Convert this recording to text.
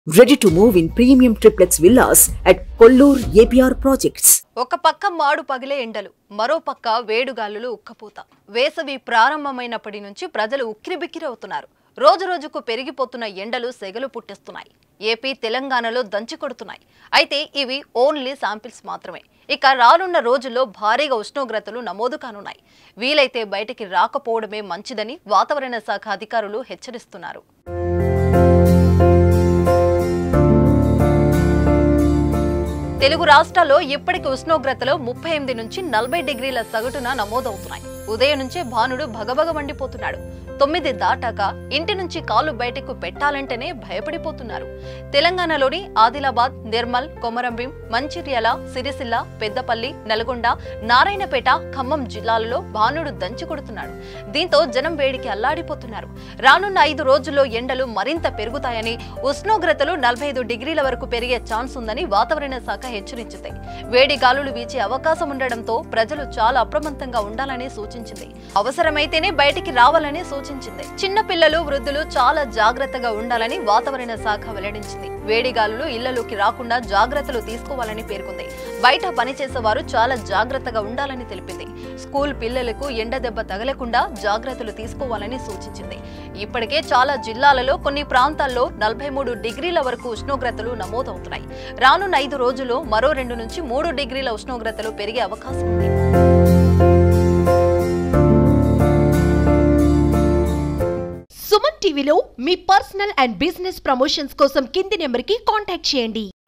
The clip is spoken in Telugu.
Ready to move in premium triplex villas at Kollur APR Projects. ఒక పక్క మాడు పగిలే ఎండలు మరో పక్క వేడుగాలులు ఉక్కపోత వేసవి ప్రారంభమైనప్పటి నుంచి ప్రజలు ఉక్కిరిబిక్కిరవుతున్నారు రోజు రోజుకు పెరిగిపోతున్న ఎండలు సెగలు పుట్టిస్తున్నాయి ఏపీ తెలంగాణలో దంచి కొడుతున్నాయి అయితే ఇవి ఓన్లీ శాంపిల్స్ మాత్రమే ఇక రానున్న రోజుల్లో భారీగా ఉష్ణోగ్రతలు నమోదు కానున్నాయి వీలైతే బయటికి రాకపోవడమే మంచిదని వాతావరణ శాఖ అధికారులు హెచ్చరిస్తున్నారు తెలుగు రాష్ట్రాల్లో ఇప్పటికి ఉష్ణోగ్రతలు ముప్పై ఎనిమిది నుంచి నలభై డిగ్రీల సగటున నమోదవుతున్నాయి ఉదయం నుంచే భానుడు భగభగ మండిపోతున్నాడు తొమ్మిది దాటాక ఇంటి నుంచి కాలు బయటకు పెట్టాలంటేనే భయపడిపోతున్నారు తెలంగాణలోని ఆదిలాబాద్ నిర్మల్ కొమరంభీం మంచిర్యాల సిరిసిల్ల పెద్దపల్లి నల్గొండ నారాయణపేట ఖమ్మం జిల్లాలలో భానుడు దంచి కొడుతున్నాడు దీంతో జనం వేడికి అల్లాడిపోతున్నారు రానున్న ఐదు రోజుల్లో ఎండలు మరింత పెరుగుతాయని ఉష్ణోగ్రతలు నలభై ఐదు డిగ్రీల వరకు పెరిగే ఛాన్స్ ఉందని వాతావరణ శాఖ హెచ్చరించింది వేడి గాలులు వీచే అవకాశం ఉండడంతో ప్రజలు చాలా అప్రమత్తంగా ఉండాలని సూచించింది అవసరమైతేనే బయటికి రావాలని సూచించింది చిన్న పిల్లలు వృద్ధులు చాలా జాగ్రత్తగా ఉండాలని వాతావరణ శాఖ వెల్లడించింది వేడి గాలులు ఇళ్లలోకి రాకుండా జాగ్రత్తలు తీసుకోవాలని పేర్కొంది బయట పనిచేసే వారు చాలా జాగ్రత్తగా ఉండాలని తెలిపింది స్కూల్ పిల్లలకు ఎండ దెబ్బ తగలకుండా జాగ్రత్తలు తీసుకోవాలని సూచించింది ఇప్పటికే చాలా జిల్లాలలో కొన్ని ప్రాంతాల్లో నలభై మూడు డిగ్రీల వరకు ఉష్ణోగ్రతలు నమోదవుతున్నాయి రానున్న ఐదు రోజుల్లో మరో రెండు నుంచి మూడు డిగ్రీల ఉష్ణోగ్రతలు పెరిగే అవకాశం ఉంది సుమన్ టీవీలో మీ పర్సనల్ అండ్ బిజినెస్ ప్రమోషన్స్ కోసం కింది నెంబర్కి కాంటాక్ట్ చేయండి